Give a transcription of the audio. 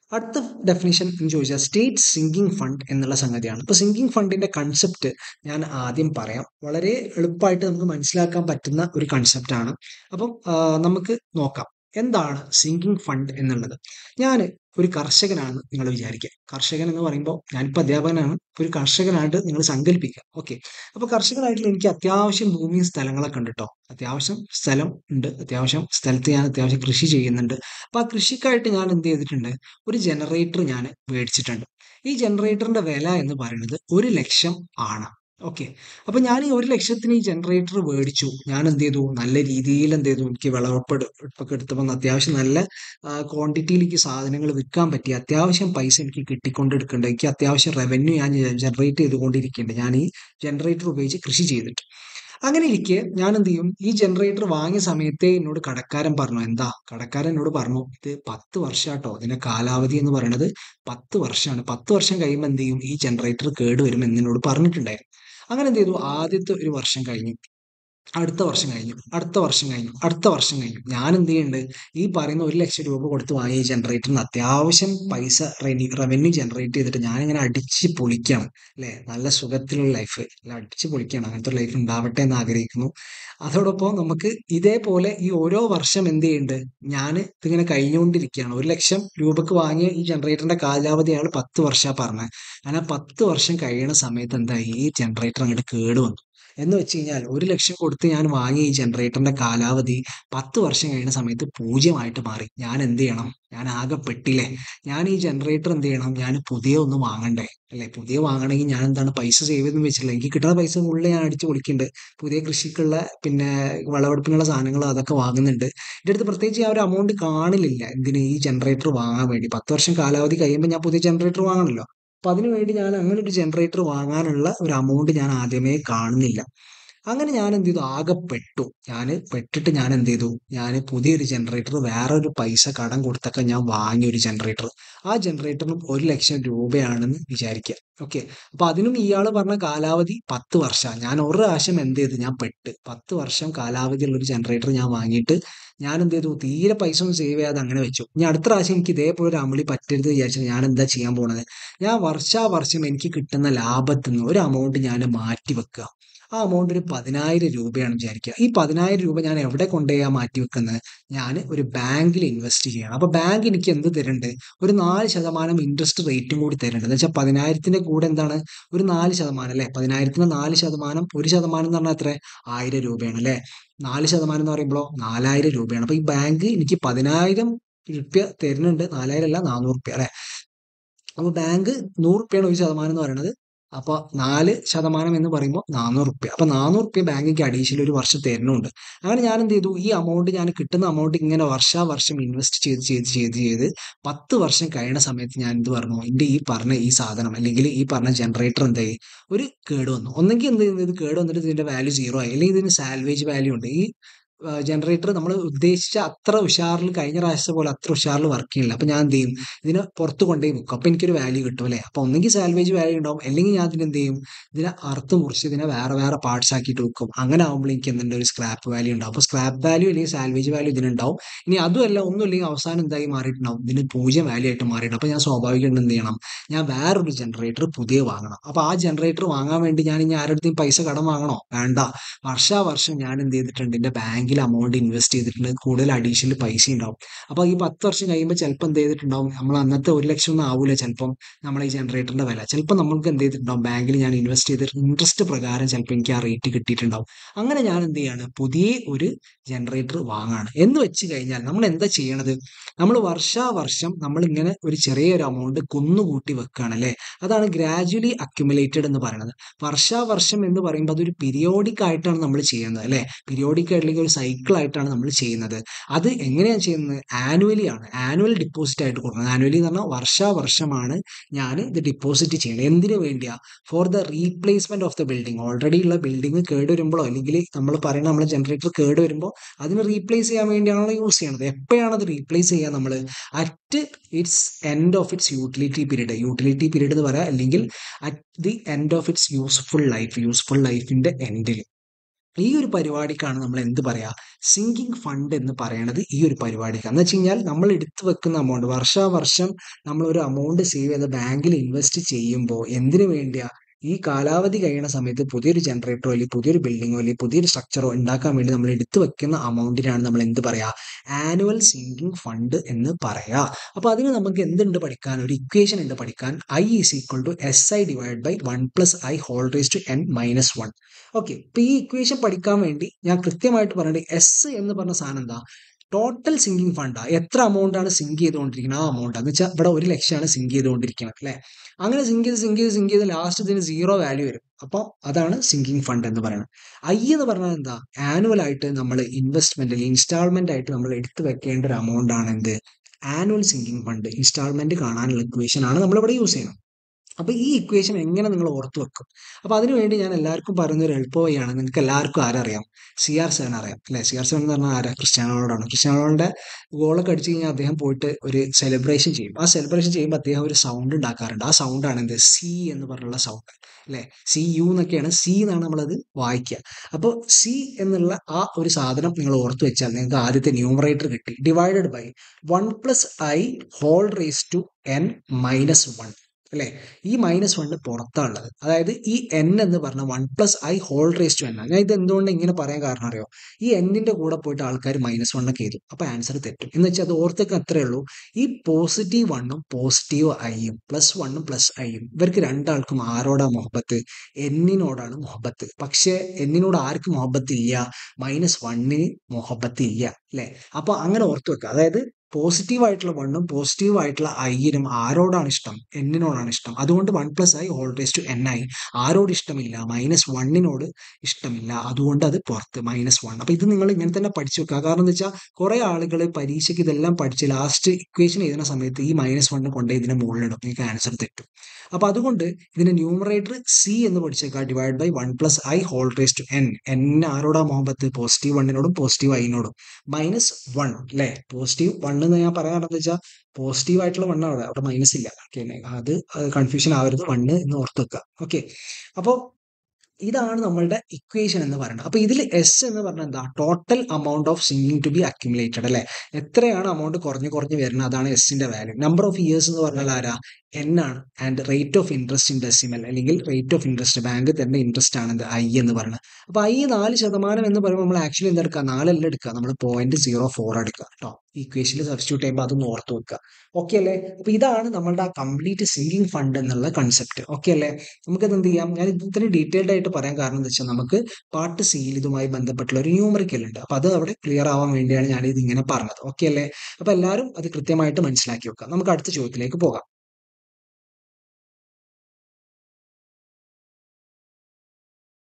അടുത്ത ഡെഫിനിഷൻ എന്ന് ചോദിച്ചാൽ സ്റ്റേറ്റ് സിങ്കിങ് ഫണ്ട് എന്നുള്ള സംഗതിയാണ് ഇപ്പോൾ സിങ്കിങ് ഫണ്ടിന്റെ കൺസെപ്റ്റ് ഞാൻ ആദ്യം പറയാം വളരെ എളുപ്പമായിട്ട് നമുക്ക് മനസ്സിലാക്കാൻ പറ്റുന്ന ഒരു കൺസെപ്റ്റാണ് അപ്പം ആ, നമുക്ക് നോക്കാം എന്താണ് സിങ്കിങ് ഫണ്ട് എന്നുള്ളത് ഞാൻ ഒരു കർഷകനാണ് നിങ്ങൾ വിചാരിക്കുക കർഷകൻ എന്ന് പറയുമ്പോൾ ഞാനിപ്പോൾ അധ്യാപകനാണ് ഒരു കർഷകനായിട്ട് നിങ്ങൾ സങ്കല്പിക്കുക ഓക്കെ അപ്പോൾ കർഷകനായിട്ടുള്ള എനിക്ക് അത്യാവശ്യം ഭൂമിയും സ്ഥലങ്ങളൊക്കെ ഉണ്ട് കേട്ടോ അത്യാവശ്യം സ്ഥലം ഉണ്ട് അത്യാവശ്യം സ്ഥലത്ത് ഞാൻ അത്യാവശ്യം കൃഷി ചെയ്യുന്നുണ്ട് അപ്പോൾ ആ കൃഷിക്കായിട്ട് ഞാൻ എന്ത് ചെയ്തിട്ടുണ്ട് ഒരു ജനറേറ്റർ ഞാൻ മേടിച്ചിട്ടുണ്ട് ഈ ജനറേറ്ററിന്റെ വില എന്ന് പറയുന്നത് ഒരു ലക്ഷം ആണ് ഓക്കെ അപ്പൊ ഞാൻ ഈ ഒരു ലക്ഷത്തിന് ഈ ജനറേറ്റർ മേടിച്ചു ഞാൻ എന്ത് ചെയ്തു നല്ല രീതിയിൽ എന്ത് ചെയ്തു എനിക്ക് വിളവെടുപ്പ് ഒക്കെ എടുത്തപ്പോൾ അത്യാവശ്യം നല്ല ക്വാണ്ടിറ്റിയിൽ എനിക്ക് സാധനങ്ങൾ വിൽക്കാൻ പറ്റി അത്യാവശ്യം പൈസ എനിക്ക് കിട്ടിക്കൊണ്ടെടുക്കുന്നുണ്ട് എനിക്ക് അത്യാവശ്യം റവന്യൂ ഞാൻ ജനറേറ്റ് ചെയ്തുകൊണ്ടിരിക്കുന്നുണ്ട് ഞാൻ ഈ ജനറേറ്റർ ഉപയോഗിച്ച് കൃഷി ചെയ്തിട്ട് അങ്ങനെ ഇരിക്കെ ഞാൻ എന്ത് ചെയ്യും ഈ ജനറേറ്റർ വാങ്ങിയ സമയത്തെ എന്നോട് കടക്കാരൻ പറഞ്ഞു എന്താ കടക്കാരൻ എന്നോട് പറഞ്ഞു ഇത് പത്ത് വർഷാട്ടോ ഇതിന്റെ കാലാവധി എന്ന് പറയുന്നത് പത്ത് വർഷമാണ് പത്ത് വർഷം കഴിയുമ്പോൾ എന്ത് ചെയ്യും ഈ ജനറേറ്റർ കേടുവരും എന്ന് എന്നോട് പറഞ്ഞിട്ടുണ്ടായിരുന്നു അങ്ങനെ എന്ത് ചെയ്തു ആദ്യത്തെ ഒരു വർഷം കഴിഞ്ഞു അടുത്ത വർഷം കഴിഞ്ഞു അടുത്ത വർഷം കഴിഞ്ഞു അടുത്ത വർഷം കഴിഞ്ഞു ഞാൻ എന്ത് ചെയ്യുന്നുണ്ട് ഈ പറയുന്ന ഒരു ലക്ഷം രൂപ കൊടുത്ത് വാങ്ങിയ ജനറേറ്ററിന് അത്യാവശ്യം പൈസ റവന്യൂ ജനറേറ്റ് ചെയ്തിട്ട് ഞാനിങ്ങനെ അടിച്ച് പൊളിക്കുകയാണ് അല്ലേ നല്ല സുഖത്തിലുള്ള ലൈഫ് അല്ല അടിച്ച് പൊളിക്കുകയാണ് അങ്ങനത്തെ ലൈഫ് ഉണ്ടാവട്ടെ എന്ന് ആഗ്രഹിക്കുന്നു അതോടൊപ്പം നമുക്ക് ഇതേപോലെ ഈ ഓരോ വർഷം എന്ത് ചെയ്യുന്നുണ്ട് ഞാൻ ഇതിങ്ങനെ കഴിഞ്ഞുകൊണ്ടിരിക്കുകയാണ് ഒരു ലക്ഷം രൂപക്ക് വാങ്ങിയ ഈ ജനറേറ്ററിന്റെ കാലാവധി അയാൾ പത്ത് വർഷമാണ് പറഞ്ഞത് അങ്ങനെ പത്ത് വർഷം കഴിയണ സമയത്ത് എന്തായി ഈ ജനറേറ്റർ അങ്ങോട്ട് കേട് വന്നു എന്ന് വെച്ച് കഴിഞ്ഞാൽ ഒരു ലക്ഷം കൊടുത്ത് ഞാൻ വാങ്ങിയ ഈ ജനറേറ്ററിന്റെ കാലാവധി പത്ത് വർഷം കഴിയുന്ന സമയത്ത് പൂജ്യമായിട്ട് മാറി ഞാൻ എന്ത് ചെയ്യണം ഞാൻ ആകെ പെട്ടില്ലേ ഞാൻ ഈ ജനറേറ്റർ എന്ത് ചെയ്യണം ഞാൻ പുതിയ ഒന്ന് വാങ്ങണ്ടേ അല്ലെ പുതിയ വാങ്ങണമെങ്കിൽ ഞാൻ എന്താണ് പൈസ സേവ് ചെയ്തെന്ന് വെച്ചില്ല എനിക്ക് കിട്ടുന്ന പൈസ ഉള്ളിൽ ഞാൻ അടിച്ച് പൊളിക്കുന്നുണ്ട് പുതിയ കൃഷിക്കുള്ള പിന്നെ വിളവെടുപ്പിനുള്ള സാധനങ്ങൾ അതൊക്കെ വാങ്ങുന്നുണ്ട് എൻ്റെ അടുത്ത് പ്രത്യേകിച്ച് ആ ഒരു എമൗണ്ട് കാണില്ല എന്തിന് ഈ ജനറേറ്റർ വാങ്ങാൻ വേണ്ടി പത്ത് വർഷം കാലാവധി കഴിയുമ്പോൾ ഞാൻ പുതിയ ജനറേറ്റർ വാങ്ങണമല്ലോ അപ്പൊ അതിനു വേണ്ടി ഞാൻ അങ്ങനെ ഒരു ജനറേറ്റർ വാങ്ങാനുള്ള ഒരു എമൗണ്ട് ഞാൻ ആദ്യമേ കാണുന്നില്ല അങ്ങനെ ഞാൻ എന്ത് ചെയ്തു ആകെ പെട്ടു ഞാൻ പെട്ടിട്ട് ഞാൻ എന്ത് ചെയ്തു ഞാൻ പുതിയൊരു ജനറേറ്റർ വേറൊരു പൈസ കടം കൊടുത്തൊക്കെ ഞാൻ വാങ്ങിയ ഒരു ജനറേറ്റർ ആ ജനറേറ്ററിനും ഒരു ലക്ഷം രൂപയാണെന്ന് വിചാരിക്കുക ഓക്കെ അപ്പൊ അതിനും ഇയാൾ പറഞ്ഞ കാലാവധി പത്ത് വർഷമാണ് ഞാൻ ഒരു പ്രാവശ്യം എന്ത് ചെയ്തു ഞാൻ പെട്ട് പത്ത് വർഷം കാലാവധിയുള്ള ഒരു ജനറേറ്റർ ഞാൻ വാങ്ങിയിട്ട് ഞാൻ എന്ത് ചെയ്തു തീരെ പൈസ ഒന്നും സേവ് ചെയ്യാതെ അങ്ങനെ വെച്ചു ഇനി അടുത്ത പ്രാവശ്യം എനിക്ക് ഇതേപോലെ ഒരു അമളി പറ്റരുത് വിചാരിച്ചാൽ ഞാൻ എന്താ ചെയ്യാൻ പോണത് ഞാൻ വർഷാവർഷം എനിക്ക് കിട്ടുന്ന ലാഭത്തിൽ നിന്ന് ഒരു എമൗണ്ട് ഞാൻ മാറ്റി വെക്കുക ആ എമൗണ്ട് ഒരു പതിനായിരം രൂപയാണ് വിചാരിക്കുക ഈ പതിനായിരം രൂപ ഞാൻ എവിടെ കൊണ്ടുപോയാ മാറ്റി വെക്കുന്നത് ഞാൻ ഒരു ബാങ്കിൽ ഇൻവെസ്റ്റ് ചെയ്യണം അപ്പൊ ബാങ്ക് എനിക്ക് എന്ത് തരുന്നുണ്ട് ഒരു നാല് ശതമാനം ഇൻട്രസ്റ്റ് റേറ്റും കൂടി തരുന്നുണ്ട് എന്ന് വെച്ചാൽ പതിനായിരത്തിന്റെ കൂടെ എന്താണ് ഒരു നാല് ശതമാനം അല്ലെ പതിനായിരത്തിന് നാല് ശതമാനം ഒരു ശതമാനം എന്ന് പറഞ്ഞാൽ എത്ര ആയിരം രൂപയാണ് അല്ലെ നാല് ശതമാനം എന്ന് പറയുമ്പോൾ നാലായിരം രൂപയാണ് അപ്പൊ ഈ ബാങ്ക് എനിക്ക് പതിനായിരം റുപ്യ തരുന്നുണ്ട് നാലായിരം അല്ല നാനൂറ് റുപ്യ അല്ലെ അപ്പൊ ബാങ്ക് നൂറ് റുപ്യാണ് ഒരു ശതമാനം എന്ന് പറയുന്നത് അപ്പൊ നാല് ശതമാനം എന്ന് പറയുമ്പോൾ നാനൂറ് റുപ്യ അപ്പൊ നാനൂറ് റുപ്യ ബാങ്കിക്ക് അഡീഷണൽ ഒരു വർഷം തരുന്നുണ്ട് അങ്ങനെ ഞാൻ എന്ത് ചെയ്തു ഈ എമൗണ്ട് ഞാൻ കിട്ടുന്ന എമൗണ്ട് ഇങ്ങനെ വർഷാവർഷം ഇൻവെസ്റ്റ് ചെയ്ത് ചെയ്ത് ചെയ്ത് ചെയ്ത് പത്ത് വർഷം കഴിയുന്ന സമയത്ത് ഞാൻ എന്ത് പറഞ്ഞു എൻ്റെ ഈ പറഞ്ഞ ഈ സാധനം അല്ലെങ്കിൽ ഈ പറഞ്ഞ ജനറേറ്റർ എന്തായി ഒരു കേട് വന്നു ഒന്നെങ്കിൽ എന്ത് ചെയ്യുന്നത് ഇത് കേട് വന്നിട്ട് ഇതിന്റെ വാല്യൂ സീറോ ആയി അല്ലെങ്കിൽ ഇതിന് സാൽവേജ് വാല്യൂ ഉണ്ട് ഈ ജനറേറ്റർ നമ്മൾ ഉദ്ദേശിച്ച അത്ര ഉഷാറിൽ കഴിഞ്ഞ പ്രാവശ്യത്തെ പോലെ അത്ര ഉഷാറിൽ വർക്ക് ചെയ്യില്ല അപ്പൊ ഞാൻ എന്ത് ചെയ്യും ഇതിനെ പുറത്ത് കൊണ്ടുപോയി വെക്കും അപ്പൊ എനിക്കൊരു വാല്യൂ കിട്ടും അല്ലേ അപ്പൊ ഒന്നെങ്കിൽ സാൽവേജ് വാല്യൂ ഉണ്ടാവും അല്ലെങ്കിൽ ഞാൻ ഇതിന് എന്ത് ചെയ്യും ഇതിനെ അറുത്ത് മുറിച്ച് ഇതിനെ വേറെ വേറെ പാർട്സ് ആക്കിയിട്ട് വെക്കും അങ്ങനെ ആകുമ്പോൾ എനിക്ക് എന്തുണ്ട് ഒരു സ്ക്രാപ്പ് വാല്യൂ ഉണ്ടാവും അപ്പൊ സ്ക്രാപ്പ് വാല്യൂ അല്ലെങ്കിൽ സാൽവേജ് വാല്യൂ ഇതിനുണ്ടാവും ഇനി അതുമല്ല ഒന്നും ഇല്ലെങ്കിൽ അവസാനം എന്തായി മാറിയിട്ടുണ്ടാവും ഇതിന് പൂജ്യം വാല്യൂ ആയിട്ട് മാറിയിട്ട് അപ്പൊ ഞാൻ സ്വാഭാവികമായിട്ട് എന്ത് ചെയ്യണം ഞാൻ വേറൊരു ജനറേറ്റർ പുതിയ വാങ്ങണം അപ്പൊ ആ ജനറേറ്റർ വാങ്ങാൻ വേണ്ടി ഞാൻ ഇനി ആരുടെ പൈസ കടം വാങ്ങണോ വേണ്ട വർഷാവർഷം ഞാൻ എന്ത് ചെയ്തിട്ടുണ്ട് എൻ്റെ ബാങ്കിൽ അമൗണ്ട് ഇൻവെസ്റ്റ് ചെയ്തിട്ടുണ്ട് കൂടുതൽ അഡീഷണൽ പൈസ ഉണ്ടാവും അപ്പോൾ ഈ പത്ത് വർഷം കഴിയുമ്പോൾ ചിലപ്പോൾ എന്ത് ചെയ്തിട്ടുണ്ടാവും നമ്മൾ അന്നത്തെ ഒരു ലക്ഷം ഒന്നും ആവൂല ചിലപ്പം നമ്മൾ ഈ ജനറേറ്ററിന്റെ വില ചിലപ്പോൾ നമ്മൾക്ക് എന്ത് ചെയ്തിട്ടുണ്ടാവും ബാങ്കിൽ ഞാൻ ഇൻവെസ്റ്റ് ചെയ്തിട്ട് ഇൻട്രസ്റ്റ് പ്രകാരം ചിലപ്പോൾ എനിക്ക് ആ റേറ്റ് കിട്ടിയിട്ടുണ്ടാവും അങ്ങനെ ഞാൻ എന്ത് ചെയ്യാണ് പുതിയ ഒരു ജനറേറ്റർ വാങ്ങാണ് എന്ന് വെച്ച് കഴിഞ്ഞാൽ നമ്മൾ എന്താ ചെയ്യണത് നമ്മൾ വർഷാവർഷം നമ്മൾ ഇങ്ങനെ ഒരു ചെറിയൊരു എമൗണ്ട് കുന്നുകൂട്ടി വെക്കുകയാണ് അല്ലേ അതാണ് ഗ്രാജുവലി അക്യുമുലേറ്റഡ് എന്ന് പറയുന്നത് വർഷാവർഷം എന്ന് പറയുമ്പോൾ അതൊരു പീരിയോഡിക് ആയിട്ടാണ് നമ്മൾ ചെയ്യുന്നത് അല്ലേ പീരിയോഡിക് ആയിട്ടുള്ള ഒരു സൈക്കിൾ ആയിട്ടാണ് നമ്മൾ ചെയ്യുന്നത് അത് എങ്ങനെയാണ് ചെയ്യുന്നത് ആനുവലി ആണ് ആനുവൽ ഡിപ്പോസിറ്റ് ആയിട്ട് കൊടുക്കുന്നത് ആനുവലി എന്ന് പറഞ്ഞാൽ വർഷാവർഷമാണ് ഞാൻ ഇത് ഡിപ്പോസിറ്റ് ചെയ്യുന്നത് എന്തിനു വേണ്ടിയാ for the replacement of the building already ഉള്ള ബിൽഡിംഗ് കേട് വരുമ്പോഴോ അല്ലെങ്കിൽ നമ്മൾ പറയുന്ന നമ്മുടെ ജനറേറ്റർ കേട് വരുമ്പോൾ അതിന് റീപ്ലേസ് ചെയ്യാൻ വേണ്ടിയാണല്ലോ യൂസ് ചെയ്യണത് എപ്പോഴാണ് അത് റീപ്ലേസ് ചെയ്യുക നമ്മൾ at its end of its utility period utility period എന്ന് പറയാം അല്ലെങ്കിൽ at the end of its useful life useful ലൈഫിന്റെ എൻഡിൽ ഈ ഒരു പരിപാടിക്കാണ് നമ്മൾ എന്ത് പറയാ സിങ്കിങ് ഫണ്ട് എന്ന് പറയണത് ഈ ഒരു പരിപാടിക്കാണ് എന്ന് വെച്ച് കഴിഞ്ഞാൽ നമ്മൾ എടുത്തു വെക്കുന്ന എമൗണ്ട് വർഷാവർഷം നമ്മൾ ഒരു എമൗണ്ട് സേവ് ചെയ്ത് ബാങ്കിൽ ഇൻവെസ്റ്റ് ചെയ്യുമ്പോൾ എന്തിനു വേണ്ടിയാ ഈ കാലാവധി കഴിയുന്ന സമയത്ത് പുതിയൊരു ജനറേറ്ററോ അല്ലെങ്കിൽ പുതിയൊരു ബിൽഡിങ്ങോ അല്ലെങ്കിൽ പുതിയൊരു സ്ട്രക്ചറോ ഉണ്ടാക്കാൻ വേണ്ടി നമ്മൾ എടുത്തു വെക്കുന്ന അമൗണ്ടിനാണ് നമ്മൾ എന്ത് പറയാ ആനുവൽ സിങ്കിങ് ഫണ്ട് എന്ന് പറയാ അപ്പൊ അതിന് നമുക്ക് എന്തുണ്ട് പഠിക്കാൻ ഒരു ഇക്വേഷൻ ഉണ്ട് പഠിക്കാൻ I is equal to S I divide by one plus I whole raise to N minus one okay ഇപ്പൊ ഈ ഇക്വേഷൻ പഠിക്കാൻ വേണ്ടി ഞാൻ കൃത്യമായിട്ട് പറഞ്ഞത് എസ് എന്ന് പറഞ്ഞ സാധനം എന്താ ടോട്ടൽ സിങ്കിങ് ഫണ്ടാ എത്ര എമൗണ്ട് ആണ് സിങ്ക് ചെയ്തുകൊണ്ടിരിക്കുന്നത് ആ എമൗണ്ട് എന്ന് വെച്ചാൽ ഇവിടെ ഒരു ലക്ഷമാണ് സിങ്ക് ചെയ്തുകൊണ്ടിരിക്കുന്നത് അല്ലെ അങ്ങനെ സിങ്ക് ചെയ്ത് സിങ്ക് ചെയ്ത് സിങ്ക് ചെയ്ത് ലാസ്റ്റ് ഇതിന് സീറോ വാല്യൂ വരും അപ്പോൾ അതാണ് സിങ്കിങ് ഫണ്ട് എന്ന് പറയുന്നത് ഐ എന്ന് പറഞ്ഞാൽ എന്താ ആനുവൽ ആയിട്ട് നമ്മൾ ഇൻവെസ്റ്റ്മെന്റ് ഇൻസ്റ്റാൾമെന്റ് ആയിട്ട് നമ്മൾ എടുത്തു വെക്കേണ്ട ഒരു എമൗണ്ട് ആണ് എന്ത് ആനുവൽ സിങ്കിങ് ഫണ്ട് ഇൻസ്റ്റാൾമെന്റ് കാണാനുള്ള ഇക്വേഷൻ ആണ് നമ്മൾ ഇവിടെ യൂസ് ചെയ്യുന്നത് അപ്പൊ ഈ ഇക്വേഷൻ എങ്ങനെ നിങ്ങൾ ഓർത്തു വെക്കും അപ്പൊ അതിനുവേണ്ടി ഞാൻ എല്ലാവർക്കും പറയുന്ന ഒരു എളുപ്പ വഴിയാണ് നിങ്ങൾക്ക് എല്ലാവർക്കും ആരറിയാം സി ആർ സെവൻ അറിയാം അല്ലെ സി ആർ സെവൻ എന്ന് പറഞ്ഞാൽ ആരാ ക്രിസ്ത്യാനോടാണ് ക്രിസ്ത്യാനോയുടെ ഗോളൊക്കെ അടിച്ചു കഴിഞ്ഞാൽ അദ്ദേഹം പോയിട്ട് ഒരു സെലിബ്രേഷൻ ചെയ്യും ആ സെലിബ്രേഷൻ ചെയ്യുമ്പോൾ അദ്ദേഹം ഒരു സൗണ്ട് ഉണ്ടാക്കാറുണ്ട് ആ സൗണ്ട് ആണ് എന്ത് സി എന്ന് പറഞ്ഞുള്ള സൗണ്ട് അല്ലെ സി യു എന്നൊക്കെയാണ് സി എന്നാണ് നമ്മളത് വായിക്കുക അപ്പോൾ സി എന്നുള്ള ആ ഒരു സാധനം നിങ്ങൾ ഓർത്തു വെച്ചാൽ നിങ്ങൾക്ക് ആദ്യത്തെ ന്യൂമറേറ്റർ കിട്ടി divided by one plus I whole raise to N minus one അല്ലെ ഈ മൈനസ് വണ്ണ് പുറത്താണുള്ളത് അതായത് ഈ എൻ എന്ന് പറഞ്ഞ one plus I whole raise to n ഞാൻ ഇത് എന്തുകൊണ്ട് ഇങ്ങനെ പറയാൻ കാരണം അറിയോ ഈ എന്നിന്റെ കൂടെ പോയിട്ട് ആൾക്കാർ മൈനസ് വണ്ണൊക്കെ ചെയ്തു അപ്പൊ ആൻസർ തെറ്റും എന്ന് വെച്ചാൽ അത് ഓർത്തൊക്കെ അത്രേ ഉള്ളൂ ഈ പോസിറ്റീവ് വണ്ണും പോസിറ്റീവ് ഐയും പ്ലസ് വണ്ണും പ്ലസ് ഐയും ഇവർക്ക് രണ്ടാൾക്കും ആരോടാ മുഹബത്ത് എന്നിനോടാണ് മുഹബത്ത് പക്ഷേ എന്നിനോട് ആർക്കും മുഹബത്ത് ഇല്ല മൈനസ് വണ്ണിന് മുഹബത്ത് ഇല്ല അല്ലെ അപ്പൊ അങ്ങനെ ഓർത്തു വെക്കുക അതായത് പോസിറ്റീവ് ആയിട്ടുള്ള വണ്ണും പോസിറ്റീവ് ആയിട്ടുള്ള ഐയിനും ആരോടാണ് ഇഷ്ടം എന്നിനോടാണ് ഇഷ്ടം അതുകൊണ്ട് one plus I whole raise to n i ആരോട് ഇഷ്ടമില്ല മൈനസ് വണ്ണിനോട് ഇഷ്ടമില്ല അതുകൊണ്ട് അത് പുറത്ത് മൈനസ് വൺ അപ്പൊ ഇത് നിങ്ങൾ ഇങ്ങനെ തന്നെ പഠിച്ചു വെക്കുക കാരണം എന്താ വെച്ചാൽ കുറെ ആളുകൾ പരീക്ഷയ്ക്ക് ഇതെല്ലാം പഠിച്ച് ലാസ്റ്റ് ഇക്വേഷൻ എഴുതുന്ന സമയത്ത് ഈ മൈനസ് വണ്ണ് കൊണ്ട് ഇതിനെ മുകളിലിടും നിങ്ങൾക്ക് ആൻസർ തെറ്റും അപ്പൊ അതുകൊണ്ട് ഇതിന്റെ ന്യൂമറേറ്റർ സി എന്ന് പഠിച്ചേക്കാം divide by one plus I whole raise to n n ആരോടാ മുഹബത്ത് പോസിറ്റീവ് വണ്ണിനോടും പോസിറ്റീവ് ഐനോടും മൈനസ് വൺ അല്ലെ പോസിറ്റീവ് വൺ എന്ന് ഞാൻ പറയാൻ കാരണം വെച്ചാൽ പോസിറ്റീവ് ആയിട്ടുള്ള വണ്ണ് അവിടെ അവിടെ മൈനസ് ഇല്ല ഓക്കെ അത് കൺഫ്യൂഷൻ ആവരുത് വണ്ണ് എന്ന് ഓർത്ത് വെക്കുക ഓക്കെ അപ്പോൾ ഇതാണ് നമ്മളുടെ ഇക്വേഷൻ എന്ന് പറയുന്നത് അപ്പൊ ഇതിൽ എസ് എന്ന് പറഞ്ഞാൽ എന്താ total amount of sinking to be accumulated അല്ലെ എത്രയാണ് അമൗണ്ട് കുറഞ്ഞു കുറഞ്ഞു വരുന്നത് അതാണ് എസിന്റെ വാല്യൂ നമ്പർ ഓഫ് ഇയേഴ്സ് എന്ന് പറഞ്ഞാൽ ആരാ എൻ ആണ് and rate of interest in decimal അല്ലെങ്കിൽ റേറ്റ് ഓഫ് ഇൻട്രസ്റ്റ് ബാങ്ക് തരുന്ന ഇൻട്രസ്റ്റ് ആണ് എന്ത് ഐ എന്ന് പറയുന്നത് അപ്പൊ ഐ നാല് ശതമാനം എന്ന് പറയുമ്പോൾ നമ്മൾ ആക്ച്വലി എന്തെടുക്കുക നാലല്ല എടുക്കുക നമ്മൾ പോയിന്റ് സീറോ ഫോർ എടുക്കുക കേട്ടോ ഇക്വേഷനിൽ സബ്സ്റ്റിറ്റ്യൂട്ട് ചെയ്യുമ്പോൾ അതൊന്ന് ഓർത്ത് വെക്കുക ഓക്കെ അല്ലേ അപ്പൊ ഇതാണ് നമ്മളുടെ ആ കംപ്ലീറ്റ് സിങ്കിങ് ഫണ്ട് എന്നുള്ള കൺസെപ്റ്റ് ഓക്കെ അല്ലേ നമുക്കത് എന്ത് ചെയ്യാം ഞാൻ ഇത്രയും ഡീറ്റെയിൽഡ് ആയിട്ട് പറയാൻ കാരണം എന്താ വെച്ചാൽ നമുക്ക് പാർട്ട് സിയിൽ ഇതുമായി ബന്ധപ്പെട്ടുള്ള ഒരു ന്യൂമറിക്കൽ ഉണ്ട് അപ്പൊ അത് അവിടെ ക്ലിയർ ആവാൻ വേണ്ടിയാണ് ഞാൻ ഇത് ഇങ്ങനെ പറഞ്ഞത് ഓക്കെ അല്ലേ അപ്പൊ എല്ലാവരും അത് കൃത്യമായിട്ട് മനസ്സിലാക്കി വെക്കുക നമുക്ക് അടുത്ത ചോദ്യത്തിലേക്ക് പോകാം